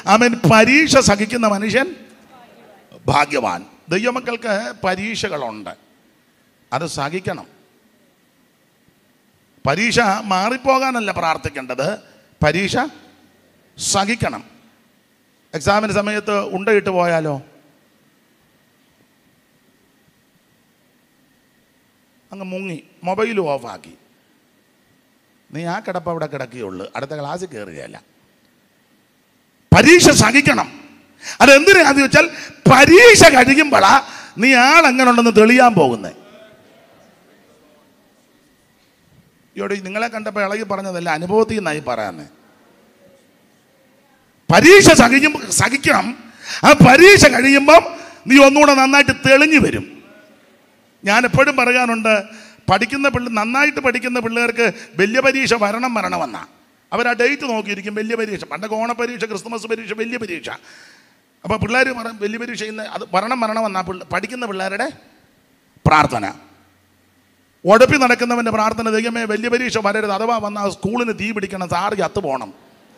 അവൻ പരീക്ഷ സഹിക്കുന്ന മനുഷ്യൻ ഭാഗ്യവാൻ ദൈവമക്കൾക്ക് പരീക്ഷകളുണ്ട് അത് സഹിക്കണം പരീക്ഷ മാറിപ്പോകാനല്ല പ്രാർത്ഥിക്കേണ്ടത് പരീക്ഷ സഹിക്കണം എക്സാമിന് സമയത്ത് ഉണ്ടയിട്ട് പോയാലോ അങ്ങ് മുങ്ങി മൊബൈലും ഓഫാക്കി നീ ആ കിടപ്പ് അവിടെ കിടക്കുകയുള്ളു അടുത്ത ക്ലാസ്സിൽ കയറുകയല്ല പരീക്ഷ സഹിക്കണം അതെന്തിനാന്ന് വെച്ചാൽ പരീക്ഷ കഴിയുമ്പോഴാ നീ ആളെങ്ങനെ ഉണ്ടെന്ന് തെളിയാൻ പോകുന്നത് ഇവിടെ നിങ്ങളെ കണ്ടപ്പോൾ ഇളകി പറഞ്ഞതല്ല അനുഭവത്തിൽ നിന്നായി പറയാന്നേ പരീക്ഷ സഹിക്കും സഹിക്കണം ആ പരീക്ഷ കഴിയുമ്പം നീ ഒന്നുകൂടെ നന്നായിട്ട് തെളിഞ്ഞു വരും ഞാൻ എപ്പോഴും പറയാനുണ്ട് പഠിക്കുന്ന പിള്ളേ നന്നായിട്ട് പഠിക്കുന്ന പിള്ളേർക്ക് വലിയ പരീക്ഷ വരണം വരണമെന്നാ അവർ ആ ഡേറ്റ് നോക്കിയിരിക്കും വലിയ പരീക്ഷ പണ്ടൊക്കെ ഓണപരീക്ഷ ക്രിസ്മസ് പരീക്ഷ വലിയ പരീക്ഷ അപ്പോൾ പിള്ളേർ പറയും വലിയ പരീക്ഷ ഇന്ന് അത് വരണം വരണമെന്നാ പിള്ള പഠിക്കുന്ന പിള്ളേരുടെ പ്രാർത്ഥന ഉടപ്പി നടക്കുന്നവൻ്റെ പ്രാർത്ഥന ദൈവമേ വലിയ പരീക്ഷ വരരുത് അഥവാ വന്ന സ്കൂളിന് തീ പിടിക്കണം സാറ് ചത്തു പോകണം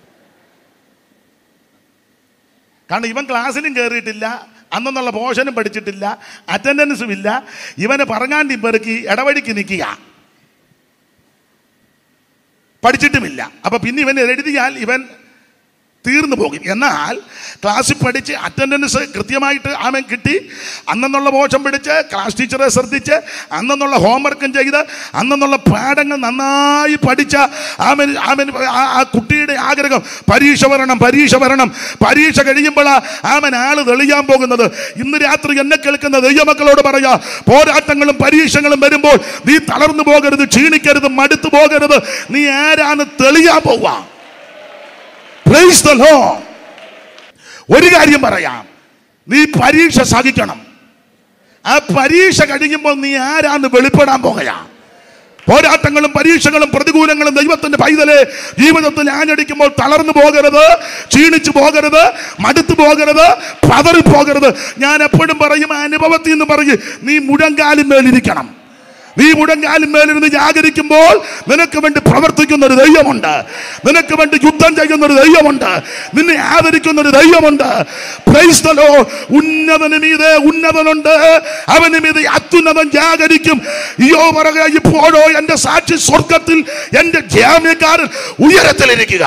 കാരണം ഇവൻ ക്ലാസ്സിലും കയറിയിട്ടില്ല അന്നെന്നുള്ള പോഷനും പഠിച്ചിട്ടില്ല അറ്റൻഡൻസും ഇല്ല ഇവനെ പറഞ്ഞാണ്ടി പെറുക്കി ഇടവഴിക്ക് നിൽക്കുക പഠിച്ചിട്ടുമില്ല അപ്പൊ പിന്നെ ഇവൻ എഴുതിയാൽ ഇവൻ തീർന്നു പോകും എന്നാൽ ക്ലാസ്സിൽ പഠിച്ച് അറ്റൻഡൻസ് കൃത്യമായിട്ട് അവൻ കിട്ടി അന്നെന്നുള്ള മോശം പിടിച്ച് ക്ലാസ് ടീച്ചറെ ശ്രദ്ധിച്ച് അന്നെന്നുള്ള ഹോംവർക്കും ചെയ്ത് അന്നെന്നുള്ള പാഠങ്ങൾ നന്നായി പഠിച്ച അവൻ അവൻ ആ- ആ കുട്ടിയുടെ ആഗ്രഹം പരീക്ഷ വരണം പരീക്ഷ വരണം പരീക്ഷ കഴിയുമ്പോഴാണ് അവൻ ആള് തെളിയാൻ പോകുന്നത് ഇന്ന് രാത്രി എന്നെ കേൾക്കുന്ന ദൈവമക്കളോട് പറയാ പോരാട്ടങ്ങളും പരീക്ഷകളും വരുമ്പോൾ നീ തളർന്നു പോകരുത് ക്ഷീണിക്കരുത് മടുത്തു പോകരുത് നീ ആരാണ് തെളിയാൻ പോവാ Praise the Lord. ഒരു കാര്യം പറയാം നീ പരീക്ഷ സഹിക്കണം ആ പരീക്ഷ കഴിയുമ്പോൾ നീ ആരാന്ന് വെളിപ്പെടാൻ പോകുകയാ പോരാട്ടങ്ങളും പരീക്ഷകളും പ്രതികൂലങ്ങളും ദൈവത്തിന്റെ പൈതലെ ജീവിതത്തിൽ ആഞ്ഞടിക്കുമ്പോൾ തളർന്നു പോകരുത് ക്ഷീണിച്ചു പോകരുത് മടുത്തു പോകരുത് പതറി പോകരുത് ഞാൻ എപ്പോഴും പറയും ആ അനുഭവത്തിൽ നിന്ന് പറയും നീ മുഴങ്കാലും മേലിരിക്കണം നീ മുഴങ്കാലും മേലിരുന്ന് ജാഗരിക്കുമ്പോൾ നിനക്ക് വേണ്ടി പ്രവർത്തിക്കുന്ന ഒരു ദൈവമുണ്ട് നിനക്ക് വേണ്ടി യുദ്ധം ചെയ്യുന്ന ഒരു ദൈവമുണ്ട് നിന്നെ ആദരിക്കുന്ന ഒരു ദൈവമുണ്ട് Praise the Lord. ഉന്നതന് മീതെ ഉന്നതനുണ്ട് അവന് മീതെ അത്യുന്നതൻ ജാഗരിക്കും അയ്യോ പറയുക ഇപ്പോഴോ എന്റെ സാക്ഷി സ്വർഗത്തിൽ എന്റെ ജാമ്യക്കാരൻ ഉയരത്തിലിരിക്കുക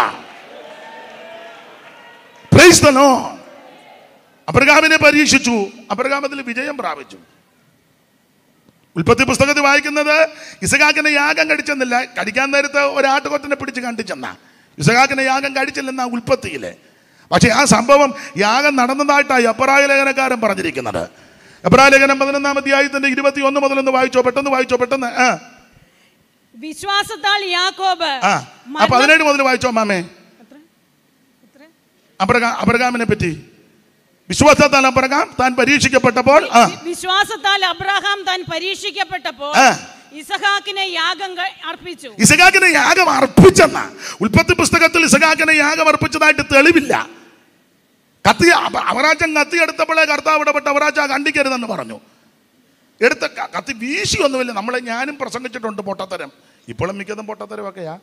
Praise the Lord. അബ്രഹാമിനെ പരീക്ഷിച്ചു അബ്രഹാമത്തിൽ വിജയം പ്രാപിച്ചു ഉൽപ്പത്തി പുസ്തകത്തിൽ വായിക്കുന്നത് ഇസഹാക്കിനെ യാഗം കഴിച്ചെന്നില്ല കഴിക്കാൻ നേരത്ത് ഒരാട്ടുകൊറ്റനെ പിടിച്ച് കണ്ടിച്ചെന്നാ ഇസഹാക്കിനെ യാഗം കഴിച്ചില്ലെന്നാ ഉൽപ്പത്തിയിലെ പക്ഷേ ആ സംഭവം യാഗം നടന്നതായിട്ടാണ് എബ്രായ ലേഖനക്കാരൻ പറഞ്ഞിരിക്കുന്നത് എബ്രായ ലേഖനം പതിനൊന്നാം അധ്യായത്തിന്റെ ഇരുപത്തി ഒന്ന് മുതലൊന്ന് വായിച്ചോ പെട്ടെന്ന് വായിച്ചോ പെട്ടെന്ന് ആ വിശ്വാസത്താൽ യാക്കോബ് ആ ആ മരണം- പതിനേഴ് മുതൽ വായിച്ചോ മാമേ എത്ര? എത്ര? അബ്രഹാ അബ്രഹാമിനെ പറ്റി വിശ്വാസത്താൽ അബ്രഹാം താൻ പരീക്ഷിക്കപ്പെട്ടപ്പോൾ ആ വിശ്വാസത്താൽ അബ്രഹാം താൻ പരീക്ഷിക്കപ്പെട്ടപ്പോൾ ആ. ഇസഹാക്കിനെ യാഗം ക- അർപ്പിച്ചു ഇസഹാക്കിനെ യാഗം അർപ്പിച്ചെന്ന ഉൽപ്പത്തി പുസ്തകത്തിൽ ഇസഹാക്കിനെ യാഗം അർപ്പിച്ചതായിട്ട് തെളിവില്ല കത്തി അവ- അവറാച്ചൻ കത്തി എടുത്തപ്പോഴേ കർത്താവ് ഇടപെട്ട് അവറാച്ച കണ്ടിക്കരുതെന്ന് പറഞ്ഞു എടുത്ത ക- കത്തി വീശിയൊന്നുമില്ല നമ്മളെ ഞാനും പ്രസംഗിച്ചിട്ടുണ്ട് പൊട്ടത്തരം ഇപ്പോഴും മിക്കതും പൊട്ടത്തരമൊക്കെയാ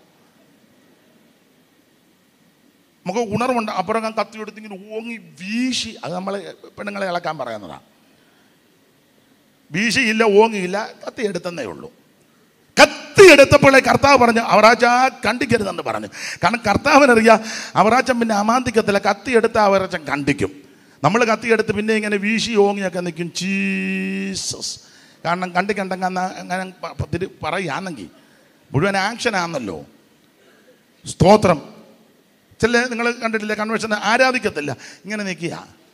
നമുക്ക് ഉണർവുണ്ട് അപ്പുറം കത്തി എടുത്ത് ഇങ്ങനെ ഓങ്ങി വീശി അത് നമ്മളെ പെണ്ണുങ്ങളെ ഇളക്കാൻ പറയുന്നതാണ് വീശിയില്ല ഓങ്ങിയില്ല കത്തി എടുത്തന്നേ ഉള്ളൂ കത്തി എടുത്തപ്പോഴേ കർത്താവ് പറഞ്ഞു അവറാച്ച കണ്ടിക്കരുതെന്ന് പറഞ്ഞു കാരണം കർത്താവിനറിയാം അവറാച്ചൻ പിന്നെ അമാന്തിക്കത്തില്ല കത്തി എടുത്ത അവറാച്ചൻ കണ്ടിക്കും നമ്മൾ കത്തി എടുത്ത് പിന്നെ ഇങ്ങനെ വീശി ഓങ്ങിയൊക്കെ നിൽക്കും ജീസസ് കാരണം കണ്ടിക്കണ്ടെങ്കിൽ അന്ന് അങ്ങനെ പ- പ- തിരി- പറയാന്നെങ്കിൽ മുഴുവൻ ആക്ഷൻ ആണല്ലോ സ്തോത്രം ചില നിങ്ങൾ കണ്ടിട്ടില്ല കൺവെൻഷൻ ആരാധിക്കത്തില്ല ഇങ്ങനെ നിൽക്കുക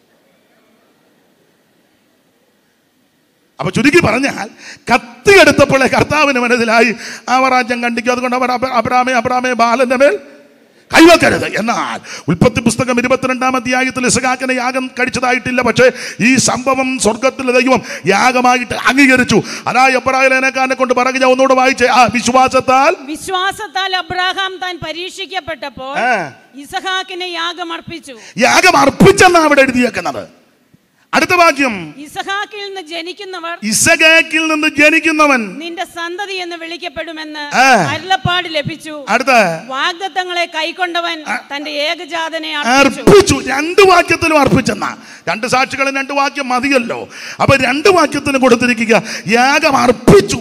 അപ്പൊ ചുരുക്കി പറഞ്ഞാൽ കത്തി എടുത്തപ്പോഴേ കർത്താവിന് മനസ്സിലായി ആ രാജ്യം കണ്ടിക്കും അതുകൊണ്ട് അവർ അബ്ര- അബ്രാമേ അബ്രാമേ ബാലന്റെ മേൽ കൈവക്കരുത് എന്നാൽ ഉൽപ്പത്തി പുസ്തകം ഇരുപത്തിരണ്ടാം അധ്യായത്തിൽ ഇസഹാക്കിനെ യാഗം കഴിച്ചതായിട്ടില്ല പക്ഷേ ഈ സംഭവം സ്വർഗത്തിലെ ദൈവം യാഗമായിട്ട് അംഗീകരിച്ചു അതാ എബ്രാഹിലേനക്കാരനെ കൊണ്ട് പറയുക ഒന്നുകൂടെ വായിച്ചേ ആ വിശ്വാസത്താൽ വിശ്വാസത്താൽ അബ്രഹാം താൻ പരീക്ഷിക്കപ്പെട്ടപ്പോൾ ആ. ഇസഹാക്കിനെ യാഗം അർപ്പിച്ചു യാഗം അർപ്പിച്ചെന്നാണ് അവിടെ എഴുതിയേക്കുന്നത് അടുത്ത വാക്യം ഇസഹാക്കിൽ നിന്ന് ജനിക്കുന്നവർ ഇസഖാക്കിൽ നിന്ന് ജനിക്കുന്നവൻ നിന്റെ സന്തതി എന്ന് വിളിക്കപ്പെടുമെന്ന് ആ. അരുളപ്പാട് ലഭിച്ചു അടുത്ത വാഗ്ദത്തങ്ങളെ കൈക്കൊണ്ടവൻ തന്റെ ഏകജാതനെ അർപ്പിച്ചു അർപ്പിച്ചു രണ്ട് വാക്യത്തിലും അർപ്പിച്ചെന്ന രണ്ട് സാക്ഷികളും രണ്ട് വാക്യം മതിയല്ലോ അപ്പൊ രണ്ട് വാക്യത്തിന് കൊടുത്തിരിക്കുക യാഗം അർപ്പിച്ചു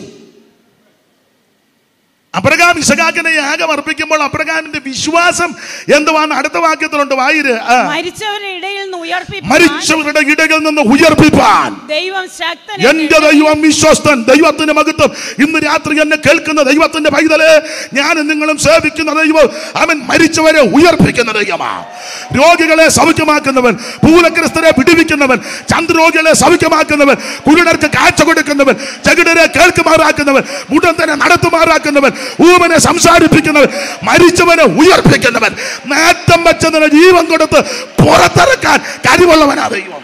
അബ്രഹാം ഇസഖാക്കിനെ യാഗം അർപ്പിക്കുമ്പോൾ അബ്രഹാമിന്റെ വിശ്വാസം എന്തുവാന്ന് അടുത്ത വാക്യത്തിലുണ്ട് വായിര് ആ. മരിച്ചവരുടെ ഇടയിൽ നിന്ന് ഉയർപ്പിപ്പാൻ മരിച്ചവരുടെ ഇടയിൽ നിന്ന് ഉയർപ്പിപ്പാൻ ദൈവം ശക്തൻ എന്റെ ദൈവം വിശ്വസ്തൻ ദൈവത്തിന്റെ മഹത്വം ഇന്ന് രാത്രി എന്നെ കേൾക്കുന്ന ദൈവത്തിന്റെ പൈതല് ഞാൻ നിങ്ങളും സേവിക്കുന്ന ദൈവം അവൻ മരിച്ചവരെ ഉയർപ്പിക്കുന്ന ദൈവമാ രോഗികളെ സൗഖ്യമാക്കുന്നവൻ പൂലഗ്രസ്തരെ വിടുവിക്കുന്നവൻ ചന്ദ്രോഗികളെ സൗഖ്യമാക്കുന്നവൻ കുരുടർക്ക് കാഴ്ച കൊടുക്കുന്നവൻ ചകിടരെ കേൾക്കുമാറാക്കുന്നവൻ മുടന്തനെ നടത്തുമാറാക്കുന്നവൻ ഊമനെ സംസാരിപ്പിക്കുന്നവൻ മരിച്ചവനെ ഉയർപ്പിക്കുന്നവൻ നേട്ടം വെച്ചതിന് ജീവൻ കൊടുത്ത് പുറത്തിറക്കാൻ കഴിവുള്ളവനാ ദൈവം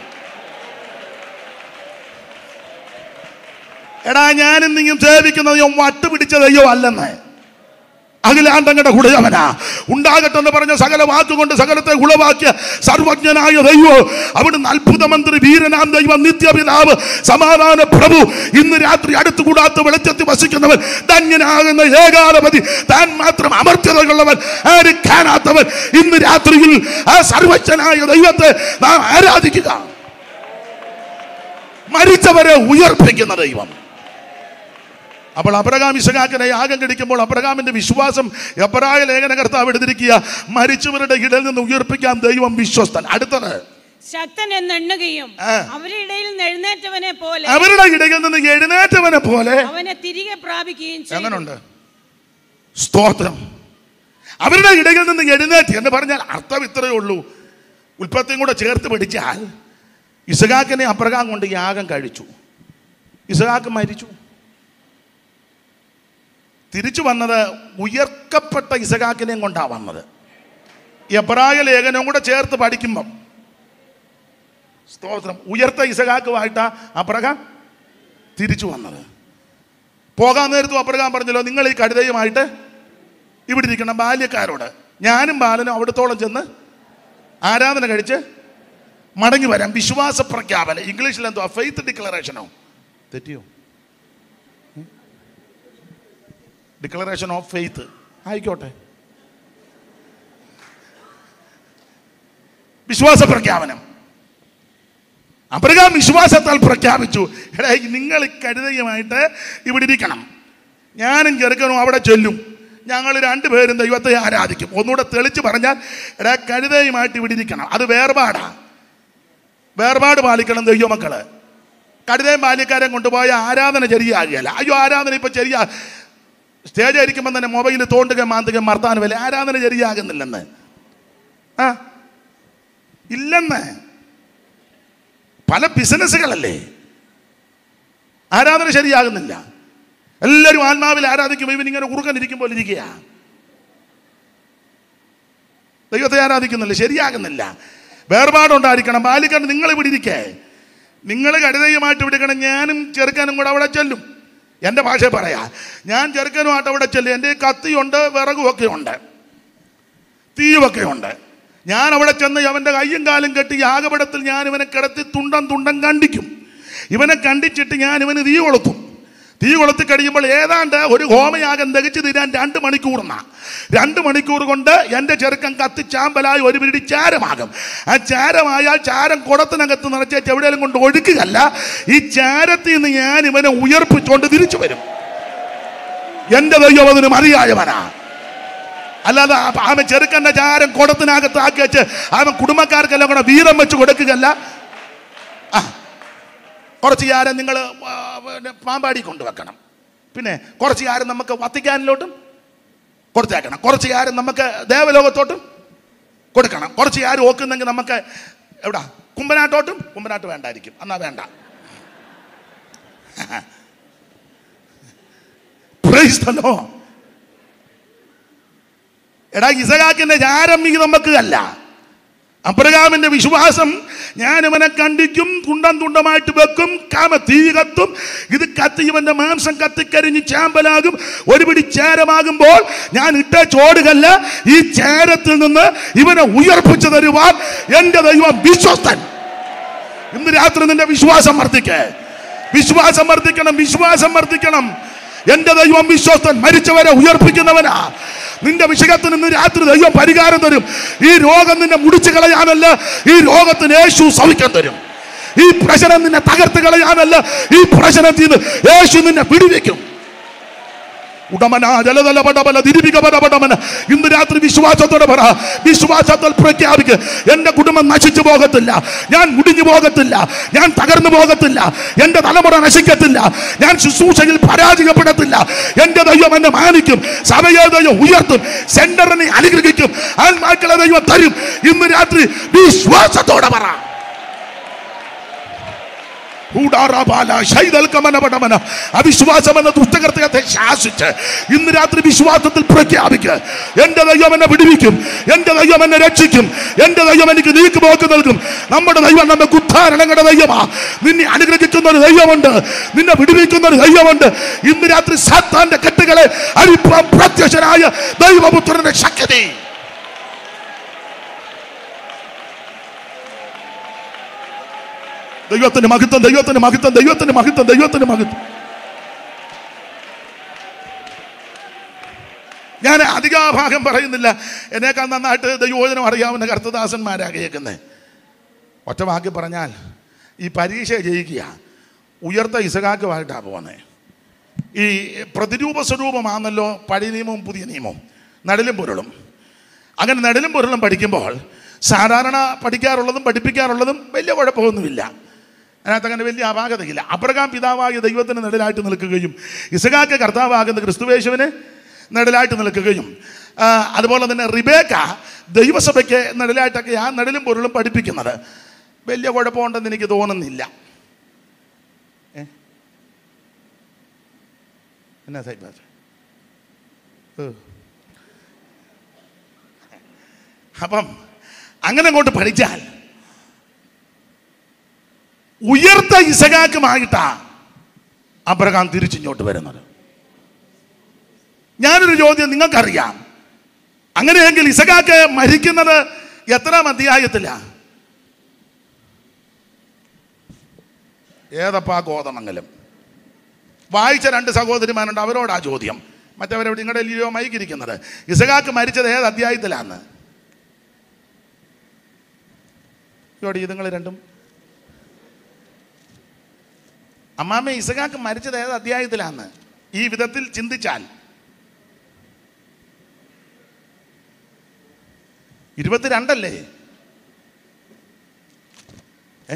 എടാ ഞാൻ ഇന്നിങ്ങും സേവിക്കുന്ന ദൈവം വട്ടുപിടിച്ച ദൈവം അല്ലെന്ന് അഖിലാണ്ടങ്ങളുടെ കുടയവനാ ഉണ്ടാകട്ടെ എന്ന് പറഞ്ഞ സകല വാക്കുകൊണ്ട് സകലത്തെ ഉളവാക്കിയ സർവജ്ഞനായ ദൈവം അവിടുന്ന് അത്ഭുത മന്ത്രി വീരനാം ദൈവം നിത്യപിതാവ് സമാധാന പ്രഭു ഇന്ന് രാത്രി അടുത്തു കൂടാത്ത വെളിച്ചത്തിൽ വസിക്കുന്നവൻ ധന്യനാകുന്ന ഏകാലപതി താൻ മാത്രം അമർത്യതയുള്ളവൻ ആരും കാണാത്തവൻ ഇന്ന് രാത്രിയിൽ ആ സർവജ്ഞനായ ദൈവത്തെ നാം ആരാധിക്കുക മരിച്ചവരെ ഉയർപ്പിക്കുന്ന ദൈവം അപ്പോൾ അബ്രഹാം ഇസഹാക്കിനെ യാഗം കഴിക്കുമ്പോൾ അബ്രഹാമിന്റെ വിശ്വാസം എബ്രായ ലേഖന കർത്താവ് എടുത്തിരിക്കുക മരിച്ചവരുടെ ഇടയിൽ നിന്ന് ഉയർപ്പിക്കാൻ ദൈവം വിശ്വസ്തൻ അടുത്തത് ശക്തൻ എന്നെണ്ണുകയും ആ. അവരുടെ ഇടയിൽ നിന്ന് എഴുന്നേറ്റവനെ പോലെ അവരുടെ ഇടയിൽ നിന്ന് എഴുന്നേറ്റവനെ പോലെ അവനെ തിരികെ പ്രാപിക്കുകയും ചെയ്തു എങ്ങനുണ്ട് സ്തോത്രം അവരുടെ ഇടയിൽ നിന്ന് എഴുന്നേറ്റ് എന്ന് പറഞ്ഞാൽ അർത്ഥം ഇത്രയേ ഉള്ളൂ ഉൽപ്പത്തിയും കൂടെ ചേർത്ത് പിടിച്ചാൽ ഇസഹാക്കിനെ അബ്രഹാം കൊണ്ട് യാഗം കഴിച്ചു ഇസഹാക്ക് മരിച്ചു തിരിച്ചു വന്നത് ഉയർക്കപ്പെട്ട ഇസഹാക്കിനെയും കൊണ്ടാണ് വന്നത് എബ്രായ ലേഖനവും കൂടെ ചേർത്ത് പഠിക്കുമ്പം സ്തോത്രം ഉയർത്ത ഇസഹാക്കുമായിട്ടാ അബ്രഹാം തിരിച്ചു വന്നത് പോകാൻ നേരത്തും അബ്രഹാം പറഞ്ഞല്ലോ നിങ്ങൾ ഈ കഴുതയുമായിട്ട് ഇവിടെ ഇരിക്കണം ബാല്യക്കാരോട് ഞാനും ബാലനും അവിടത്തോളം ചെന്ന് ആരാധന കഴിച്ച് മടങ്ങി വരാം വിശ്വാസ പ്രഖ്യാപനം ഇംഗ്ലീഷിൽ എന്തോ ഫെയ്ത്ത് ഡിക്ലറേഷനോ തെറ്റിയോ ഡിക്ലറേഷൻ ഓഫ് ഫെയ്ത്ത് ആയിക്കോട്ടെ വിശ്വാസ പ്രഖ്യാപനം അബ്രഹാം വിശ്വാസത്താൽ പ്രഖ്യാപിച്ചു എടാ നിങ്ങൾ കരുതയുമായിട്ട് ഇവിടെ ഇരിക്കണം ഞാനും ചെറുക്കനും അവിടെ ചൊല്ലും ഞങ്ങൾ രണ്ടുപേരും ദൈവത്തെ ആരാധിക്കും ഒന്നുകൂടെ തെളിച്ച് പറഞ്ഞാൽ എടാ കഴുതയുമായിട്ട് ഇവിടെ ഇരിക്കണം അത് വേർപാടാ വേർപാട് പാലിക്കണം ദൈവമക്കള് കഴുതയും ബാല്യക്കാരെയും കൊണ്ടുപോയ ആരാധന ശരിയാകുകയല്ല അയ്യോ ആരാധന ഇപ്പൊ ശരിയാ സ്റ്റേജ് ആയിരിക്കുമ്പോൾ തന്നെ മൊബൈൽ തോണ്ടുക മാന്തുക മർത്താനും വല്ല ആരാധന ശരിയാകുന്നില്ലെന്ന് ആ ഇല്ലെന്ന് പല ബിസിനസ്സുകളല്ലേ ആരാധന ശരിയാകുന്നില്ല എല്ലാവരും ആത്മാവിൽ ആരാധിക്കുമ്പോൾ ഇവൻ ഇങ്ങനെ ഉറുക്കൻ ഇരിക്കുമ്പോൾ ഇരിക്കുക ദൈവത്തെ ആരാധിക്കുന്നില്ല ശരിയാകുന്നില്ല വേർപാടുണ്ടായിരിക്കണം ബാലിക്കാൻ നിങ്ങൾ ഇവിടെ ഇരിക്കേ നിങ്ങൾ കരുതയുമായിട്ട് വിടുക്കണം ഞാനും ചെറുക്കനും കൂടെ അവിടെ ചെല്ലും എൻ്റെ ഭാഷ പറയാ ഞാൻ ചെറുക്കനുമായിട്ട് അവിടെ ചെല്ലും എൻ്റെ കത്തിയുണ്ട് വിറകുമൊക്കെ ഉണ്ട് തീയുമൊക്കെ ഉണ്ട് ഞാൻ അവിടെ ചെന്ന് അവൻ്റെ കയ്യും കാലും കെട്ടി യാഗപടത്തിൽ ഞാൻ ഇവനെ കിടത്തി തുണ്ടം തുണ്ടം കണ്ടിക്കും ഇവനെ കണ്ടിച്ചിട്ട് ഞാൻ ഇവന് തീ കൊളുത്തും തീ കൊളുത്തി കഴിയുമ്പോൾ ഏതാണ്ട് ഒരു ഹോമയാഗം തികച്ചു തീരാൻ രണ്ട് മണിക്കൂറിനാ രണ്ട് മണിക്കൂർ കൊണ്ട് എൻ്റെ ചെറുക്കൻ കത്തി ചാമ്പലായി ഒരു പിടി ചാരമാകും ആ ചാരമായാൽ ചാരം കുടത്തിനകത്ത് നിറച്ച എവിടെയെങ്കിലും കൊണ്ട് ഒഴുക്കുകയല്ല ഈ ചാരത്തിൽ നിന്ന് ഞാൻ ഇവനെ ഉയർപ്പിച്ചുകൊണ്ട് തിരിച്ചു വരും എൻ്റെ ദൈവം അതിന് മതിയായവനാ അല്ലാതെ ആ- അവൻ ചെറുക്കൻ്റെ ചാരം കുടത്തിനകത്ത് ആക്കി വെച്ച് അവൻ കുടുംബക്കാർക്കെല്ലാം കൂടെ വീതം വെച്ച് കൊടുക്കുകയല്ല ആ കുറച്ച് ചാരം നിങ്ങൾ പാമ്പാടി കൊണ്ടുവെക്കണം പിന്നെ കുറച്ച് ചാരം നമുക്ക് വത്തിക്കാനിലോട്ടും കൊടുത്തേക്കണം കുറച്ച് ചാരം നമുക്ക് ദേവലോകത്തോട്ടും കൊടുക്കണം കുറച്ച് ചാരം ഓക്കുന്നെങ്കിൽ നമുക്ക് എവിടാ കുമ്പനാട്ടോട്ടും കുമ്പനാട്ട് വേണ്ടായിരിക്കും എന്നാ വേണ്ട Praise the Lord. എടാ ഇസഹാക്കിന്റെ ചാരം ഇത് നമുക്ക് അല്ല അബ്രഹാമിന്റെ വിശ്വാസം ഞാൻ ഇവനെ കണ്ടിക്കും തുണ്ടം തുണ്ടമായിട്ട് വെക്കും കാമ തീ കത്തും ഇത് കത്തി ഇവന്റെ മാംസം കത്തിക്കരിഞ്ഞ് ചാമ്പലാകും ഒരു പിടി ചാരമാകുമ്പോൾ ഞാൻ ഇട്ട ചോടുകല്ല ഈ ചാരത്തിൽ നിന്ന് ഇവനെ ഉയർപ്പിച്ചു തരുവാൻ എന്റെ ദൈവം വിശ്വസ്തൻ ഇന്ന് രാത്രി നിന്റെ വിശ്വാസം വർദ്ധിക്കേ വിശ്വാസം വർദ്ധിക്കണം വിശ്വാസം വർദ്ധിക്കണം എന്റെ ദൈവം വിശ്വസ്തൻ മരിച്ചവരെ ഉയർപ്പിക്കുന്നവനാ നിന്റെ വിഷയത്തിന് ഇന്ന് രാത്രി ദൈവം പരിഹാരം തരും ഈ രോഗം നിന്നെ മുടിച്ചു കളയാനല്ല ഈ രോഗത്തിന് യേശു സവിക്കാൻ തരും ഈ പ്രശ്നം നിന്നെ തകർത്ത് കളയാനല്ല ഈ പ്രശ്നത്തിൽ നിന്ന് യേശു നിന്നെ പിടിവെക്കും ഉടമന ജലതല പടമല തിരുവിക പടപടമന ഇന്ന് രാത്രി വിശ്വാസത്തോടെ പറ വിശ്വാസത്തിൽ പ്രഖ്യാപിക്ക് എന്റെ കുടുംബം നശിച്ചു പോകത്തില്ല ഞാൻ മുടിഞ്ഞു പോകത്തില്ല ഞാൻ തകർന്നു പോകത്തില്ല എന്റെ തലമുറ നശിക്കത്തില്ല ഞാൻ ശുശ്രൂഷയിൽ പരാജയപ്പെടത്തില്ല എന്റെ ദൈവം എന്നെ മാനിക്കും സഭയെ ദൈവം ഉയർത്തും സെന്ററിനെ അനുഗ്രഹിക്കും ആത്മാക്കളെ ദൈവം തരും ഇന്ന് രാത്രി വിശ്വാസത്തോടെ പറ ഊടാറാപാല, ശൈതൽക്കമനപടമന. അവിശ്വാസം എന്ന ദുഷ്ടകൃത്യത്തെ ശാസിച്ച് ഇന്ന് രാത്രി വിശ്വാസത്തിൽ പ്രഖ്യാപിക്ക് എന്റെ ദൈവം എന്നെ പിടിവിക്കും എന്റെ ദൈവം എന്നെ രക്ഷിക്കും എന്റെ ദൈവം എനിക്ക് നീക്കുപോക്ക് നൽകും നമ്മുടെ ദൈവം നമ്മെ കുത്താരണങ്ങളുടെ ദൈവമാ നിന്നെ അനുഗ്രഹിക്കുന്ന ഒരു ദൈവമുണ്ട് നിന്നെ വിടുവിക്കുന്ന ഒരു ദൈവമുണ്ട് ഇന്ന് രാത്രി സാത്താന്റെ കെട്ടുകളെ അഴിപ്പാൻ പ്രത്യക്ഷനായ ദൈവപുത്രന്റെ ശക്തി ദൈവത്തിന്റെ മഹത്വം ദൈവത്തിന്റെ മഹത്വം ദൈവത്തിന്റെ മഹത്വം ദൈവത്തിന്റെ മഹത്വം ഞാൻ അധിക ഭാഗം പറയുന്നില്ല എന്നേക്കാൾ നന്നായിട്ട് ദൈവോചനം അറിയാവുന്ന കർത്തദാസന്മാരാ കേൾക്കുന്നത് ഒറ്റ വാക്കി പറഞ്ഞാൽ ഈ പരീക്ഷ ജയിക്കുക ഉയർത്ത ഇസകാക്കുമായിട്ടാണ് പോകുന്നത് ഈ പ്രതിരൂപ സ്വരൂപമാണല്ലോ പഴയ നിയമവും പുതിയ നിയമവും നടലും പൊരുളും അങ്ങനെ നടലും പൊരുളും പഠിക്കുമ്പോൾ സാധാരണ പഠിക്കാറുള്ളതും പഠിപ്പിക്കാറുള്ളതും വലിയ കുഴപ്പമൊന്നുമില്ല അതിനകത്ത് അങ്ങനെ വലിയ അപാകതയില്ല അബ്രഹാം പിതാവായ ദൈവത്തിന് നെടലായിട്ട് നിൽക്കുകയും ഇസകാക്ക് കർത്താവാകുന്ന ക്രിസ്തുവേശുവിന് നെടലായിട്ട് നിൽക്കുകയും ആ, അതുപോലെ തന്നെ റിബേക്ക ദൈവസഭയ്ക്ക് നെടലായിട്ടൊക്കെ ആ നെടലും പൊരുളും പഠിപ്പിക്കുന്നത് വലിയ കുഴപ്പമുണ്ടെന്ന് എനിക്ക് തോന്നുന്നില്ല ഏ? എന്നാ സൈബാസ് അപ്പം അങ്ങനെ അങ്ങോട്ട് പഠിച്ചാൽ ഉയർത്ത ഇസകാക്കുമായിട്ടാ അബ്രഹാം തിരിച്ചിങ്ങോട്ട് വരുന്നത് ഞാനൊരു ചോദ്യം നിങ്ങൾക്കറിയാം അങ്ങനെയെങ്കിൽ ഇസകാക്ക് മരിക്കുന്നത് എത്രാം അധ്യായത്തിലാ ഏതപ്പാ ഗോതമംഗലം വായിച്ച രണ്ട് സഹോദരിമാരുണ്ട് അവരോടാ ചോദ്യം മറ്റവരെവിടെ നിങ്ങളുടെ ലിയോ മൈക്കിരിക്കുന്നത് ഇസകാക്ക് മരിച്ചത് ഏത് അധ്യായത്തിലാന്ന് ഇവിടെ ഇതുങ്ങൾ രണ്ടും അമ്മാമ്മ ഇസകാക്ക് മരിച്ചത് ഏത് അധ്യായത്തിലാന്ന് ഈ വിധത്തിൽ ചിന്തിച്ചാൽ ഇരുപത്തിരണ്ടല്ലേ ഏ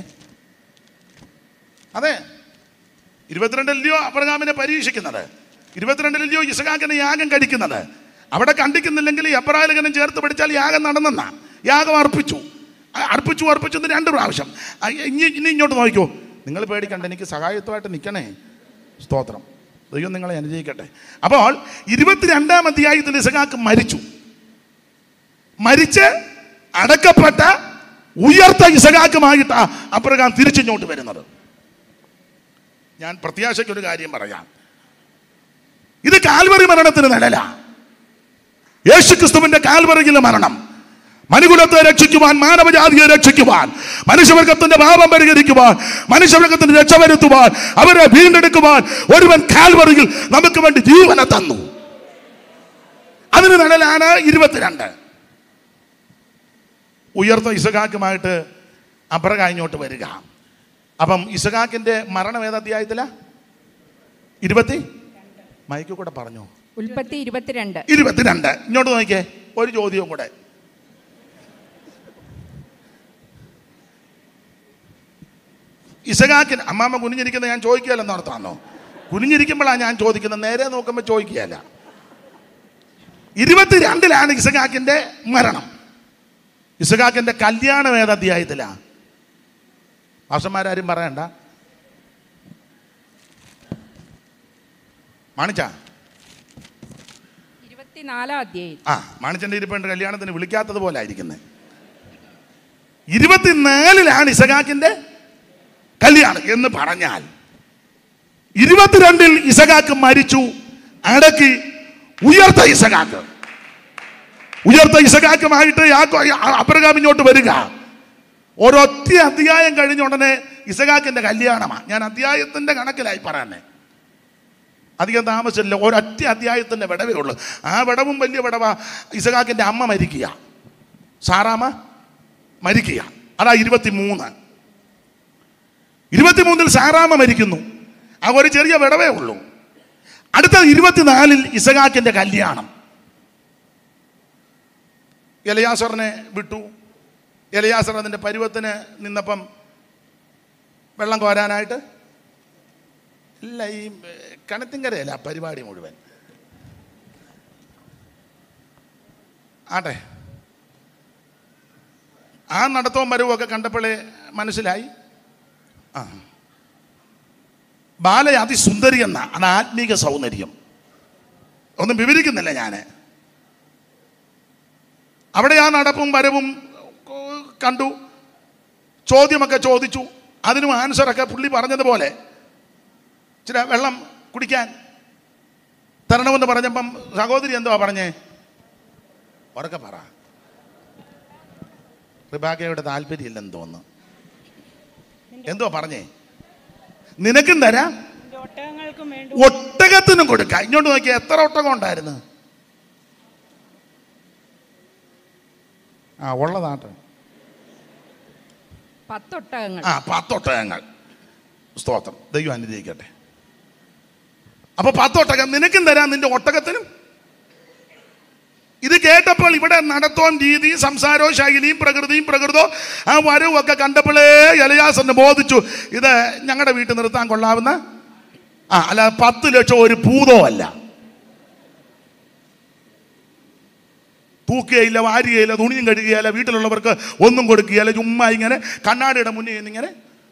അതെ ഇരുപത്തിരണ്ടിലെയോ അബ്രഹാമിനെ പരീക്ഷിക്കുന്നത് ഇരുപത്തിരണ്ടിലെയോ ഇസഹാക്കിനെ യാഗം കഴിക്കുന്നത് അവിടെ കണ്ടിക്കുന്നില്ലെങ്കിൽ ഈ അബ്രാഹലകനം ചേർത്ത് പഠിച്ചാൽ യാഗം നടന്നെന്നാ യാഗം അർപ്പിച്ചു അ- അർപ്പിച്ചു അർപ്പിച്ചു എന്ന് രണ്ട് പ്രാവശ്യം ആ, ഇനി ഇനി ഇങ്ങോട്ട് നോക്കിക്കോ നിങ്ങൾ പേടിക്കണ്ട എനിക്ക് സഹായത്വമായിട്ട് നിൽക്കണേ സ്തോത്രം ദൈവം നിങ്ങളെ അനുജയിക്കട്ടെ അപ്പോൾ ഇരുപത്തിരണ്ടാം അധ്യായത്തിൽ ഇസഹാക്ക് മരിച്ചു മരിച്ച് അടക്കപ്പെട്ട ഉയർത്ത ഇസഹാക്കുമായിട്ടാ അബ്രഹാം തിരിച്ചിങ്ങോട്ട് വരുന്നത് ഞാൻ പ്രത്യാശയ്ക്ക് ഒരു കാര്യം പറയാം ഇത് കാൽവറി മരണത്തിന് നിഴല യേശുക്രിസ്തുവിന്റെ കാൽവറിയിലെ മരണം മനുകുലത്തെ രക്ഷിക്കുവാൻ മാനവജാതിയെ രക്ഷിക്കുവാൻ മനുഷ്യവർഗത്തിന്റെ പാപം പരിഹരിക്കുവാൻ മനുഷ്യവർഗത്തിന് രക്ഷ വരുത്തുവാൻ അവരെ വീണ്ടെടുക്കുവാൻ ഒരുവൻ കാൽവറിയിൽ നമുക്ക് വേണ്ടി ജീവനെ തന്നു അതിന് നിഴലാണ് ഇരുപത്തിരണ്ട് ഉയർത്ത ഇസഹാക്കുമായിട്ട് അബ്രഹ ഇങ്ങോട്ട് വരിക അപ്പം ഇസഹാക്കിന്റെ മരണം ഏത് അധ്യായത്തിലാ ഇരുപത്തി മൈക്ക് കൂടെ പറഞ്ഞു ഉൽപ്പത്തി ഇരുപത്തിരണ്ട് ഇരുപത്തിരണ്ട് ഇങ്ങോട്ട് നോക്കിയേ ഒരു ചോദ്യവും കൂടെ ഇസഹാക്കിന് അമ്മാമ്മ കുനിഞ്ഞിരിക്കുന്നത് ഞാൻ ചോദിക്കുകയല്ലെന്ന് ഓർത്താന്നോ കുനിഞ്ഞിരിക്കുമ്പോഴാണ് ഞാൻ ചോദിക്കുന്നത് നേരെ നോക്കുമ്പോൾ ചോദിക്കുകയല്ല ഇരുപത്തിരണ്ടിലാണ് ഇസഹാക്കിന്റെ മരണം ഇസഹാക്കിന്റെ കല്യാണം ഏത് അധ്യായത്തിലാ മാഷന്മാരാരും പറയണ്ട മാണിച്ചാ ഇരുപത്തിനാലാം അധ്യായം ആ മാണിച്ചൻ്റെ ഇരിപ്പുണ്ട് കല്യാണത്തിന് വിളിക്കാത്തത് പോലെ ആയിരിക്കുന്നത് ഇരുപത്തിനാലിലാണ് ഇസഹാക്കിന്റെ കല്യാണം എന്ന് പറഞ്ഞാൽ ഇരുപത്തിരണ്ടിൽ ഇസഹാക്ക് മരിച്ചു അടക്കി ഉയർത്ത ഇസഹാക്ക് ഉയർത്ത ഇസഹാക്കുമായിട്ട് യാക്കോ അബ്രഹാം ഇങ്ങോട്ട് വരിക ഒരൊറ്റ ഒറ്റ അധ്യായം കഴിഞ്ഞ ഉടനെ ഇസഹാക്കിന്റെ കല്യാണമാണ് ഞാൻ അധ്യായത്തിന്റെ കണക്കിലായി പറയാനേ അധികം താമസമില്ല ഒരൊറ്റ അധ്യായത്തിന്റെ വിടവേ ഉള്ളൂ ആ വിടവും വലിയ വിടവാ ഇസഹാക്കിന്റെ അമ്മ മരിക്കുക സാറാമ മരിക്കുക അതാ ഇരുപത്തി മൂന്ന് ഇരുപത്തിമൂന്നിൽ സാറാമ മരിക്കുന്നു ആ ഒരു ചെറിയ വിടവേ ഉള്ളൂ അടുത്ത ഇരുപത്തിനാലിൽ ഇസഹാക്കിന്റെ കല്യാണം എലയാസറിനെ വിട്ടു എലയാസർ അതിൻ്റെ പരുവത്തിന് നിന്നപ്പം വെള്ളം കോരാനായിട്ട് ഇല്ല ഈ ഏർ, കണത്തിങ്കരയല്ല ആ പരിപാടി മുഴുവൻ ആട്ടെ ആ നടത്തവും വരവും ഒക്കെ കണ്ടപ്പോഴേ മനസ്സിലായി ആ ബാല അതിസുന്ദരി എന്ന അത് ആത്മീക സൗന്ദര്യം ഒന്നും വിവരിക്കുന്നില്ല ഞാൻ അവിടെ ആ നടപ്പും വരവും ഏർ, കണ്ടു ചോദ്യമൊക്കെ ചോദിച്ചു അതിനും ആൻസറൊക്കെ പുള്ളി പറഞ്ഞതുപോലെ ചില വെള്ളം കുടിക്കാൻ തരണമെന്ന് പറഞ്ഞപ്പം സഹോദരി എന്തുവാ പറഞ്ഞേ ഉറക്കെ പറ റിബാക്കയുടെ താല്പര്യമില്ലെന്ന് തോന്നുന്നു എന്തുവാ പറഞ്ഞേ നിനക്കും തരാം എന്റെ ഒട്ടകങ്ങൾക്കും വേണ്ടി ഒട്ടകത്തിനും കൊടുക്കാം ഇങ്ങോട്ട് നോക്കിയാൽ എത്ര ഒട്ടകം ഉണ്ടായിരുന്നു ആ ഉള്ളതാട്ട് പത്തൊട്ടകങ്ങൾ ആ പത്തൊട്ടകങ്ങൾ സ്തോത്രം ദൈവം അനുഗ്രഹിക്കട്ടെ അപ്പൊ പത്തൊട്ടകം നിനക്കും തരാം നിന്റെ ഒട്ടകത്തിനും ഇത് കേട്ടപ്പോൾ ഇവിടെ നടത്തോം രീതി സംസാരവും ശൈലിയും പ്രകൃതിയും പ്രകൃതോ ആ വരവും ഒക്കെ കണ്ടപ്പോഴേ എലയാസന് ബോധിച്ചു ഇത് ഞങ്ങളുടെ വീട്ടിൽ നിർത്താൻ കൊള്ളാവുന്ന ആ അല്ല പത്ത് ലക്ഷം ഒരു പൂതോ അല്ല തൂക്കുകയില്ല വാരുകയില്ല തുണിയും കഴുകുകയില്ല വീട്ടിലുള്ളവർക്ക് ഒന്നും കൊടുക്കുകയില്ല ചുമ്മാ ഇങ്ങനെ കണ്ണാടിയുടെ മുന്നിൽ നിന്നിങ്ങനെ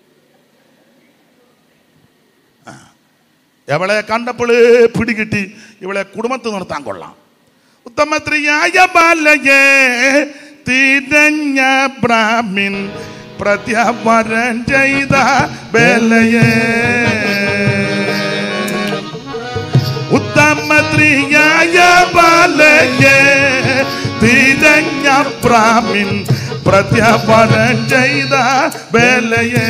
ആ. എവളെ കണ്ടപ്പോഴേ പിടികിട്ടി ഇവളെ കുടുംബത്തിൽ നിർത്താൻ കൊള്ളാം ഉത്തമത്രിയായ ബാലയെ തിരഞ്ഞ ബ്രാഹ്മിൻ പ്രത്യാവരൻ ചെയ്ത ബലയെ ഉത്തമത്രിയായ ബാലയെ തിരഞ്ഞ ബ്രാഹ്മിൻ പ്രത്യാവരൻ ചെയ്ത ബലയെ